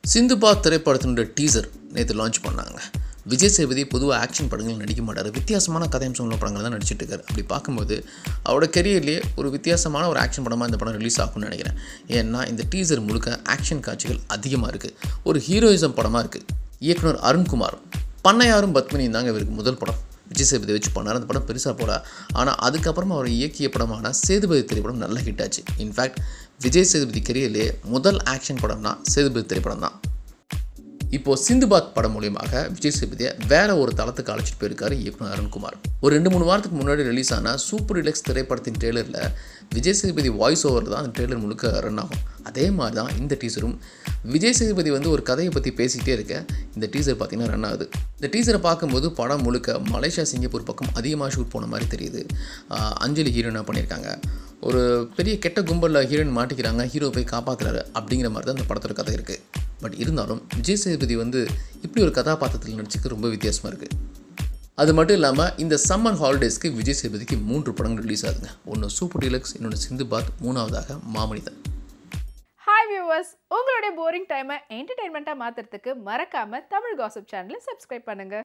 சிந்துபாத் திரைப்படத்தினுடைய டீசர் நேற்று லான்ச் பண்ணாங்க விஜய் சேதுபதி பொதுவாக ஆக்ஷன் படங்கள் நடிக்க மாட்டார் வித்தியாசமான கதையம்சம் உள்ள படங்கள் தான் நடிச்சிட்டு இருக்காரு அப்படி பார்க்கும்போது அவரோட கெரியர்லேயே ஒரு வித்தியாசமான ஒரு ஆக்ஷன் படமாக இந்த படம் ரிலீஸ் ஆகும்னு நினைக்கிறேன் ஏன்னா இந்த டீசர் முழுக்க ஆக்ஷன் காட்சிகள் அதிகமாக இருக்குது ஒரு ஹீரோயிசம் படமாக இருக்குது இயக்குனர் அருண்குமார் பண்ணையாரும் பத்மினியும் தாங்க இவருக்கு முதல் படம் விஜய் சேதுபதி வச்சு பண்ணார் அந்த படம் பெருசாக போல ஆனால் அதுக்கப்புறமா அவர் இயக்கிய படமான சேதுபதி திரைப்படம் நல்ல ஹிட் ஆச்சு இன்ஃபேக்ட் விஜய் சேதுபதி கெரியர்லேயே முதல் ஆக்ஷன் படம்னா சேதுபதி திரைப்படம் தான் இப்போது சிந்துபாத் படம் மூலியமாக விஜய் சேதுபதியை வேற ஒரு தளத்துக்கு அழைச்சிட்டு போயிருக்காரு இயக்குனர் அருண்குமார் ஒரு ரெண்டு மூணு வாரத்துக்கு முன்னாடி ரிலீஸ் ஆன சூப்பர் ரிலக்ஸ் திரைப்படத்தின் ட்ரெய்லரில் விஜய் சேதுபதி வாய்ஸ் ஓவர் தான் அந்த ட்ரெய்லர் முழுக்க ரன் ஆகும் அதே மாதிரி தான் இந்த டீசரும் விஜய் சேதுபதி வந்து ஒரு கதையை பற்றி பேசிக்கிட்டே இருக்க இந்த டீசர் பார்த்தீங்கன்னா ரன் ஆகுது இந்த டீசரை பார்க்கும்போது படம் முழுக்க மலேசியா சிங்கப்பூர் பக்கம் அதிகமாக ஷூட் போன மாதிரி தெரியுது ஆஹ் அஞ்சலி ஹீரோயினாக பண்ணியிருக்காங்க ஒரு பெரிய கெட்ட கும்பலில் ஹீரோயின் மாட்டிக்கிறாங்க ஹீரோ போய் காப்பாற்றுறாரு அப்படிங்கிற மாதிரி தான் இந்த படத்தோட கதை இருக்குது பட் இருந்தாலும் விஜய் சேதுபதி வந்து இப்படி ஒரு கதாபாத்திரத்தில் நடிச்சுக்க ரொம்ப வித்தியாசமாக இருக்குது அது மட்டும் இல்லாமல் இந்த சம்மர் ஹாலிடேஸ்க்கு விஜய் சேதுபதிக்கு மூன்று படங்கள் ரிலீஸ் ஆகுதுங்க ஒன்று சூப்பர் டீலக்ஸ் இன்னொன்று சிந்துபாத் மூணாவதாக மாமனிதன் ஹாய் வியூவர்ஸ் உங்களுடைய போரிங் டைமை என்டர்டைன்மெண்ட்டாக மாற்றுறதுக்கு மறக்காமல் தமிழ் காசிப் சேனலை சப்ஸ்கிரைப் பண்ணுங்கள்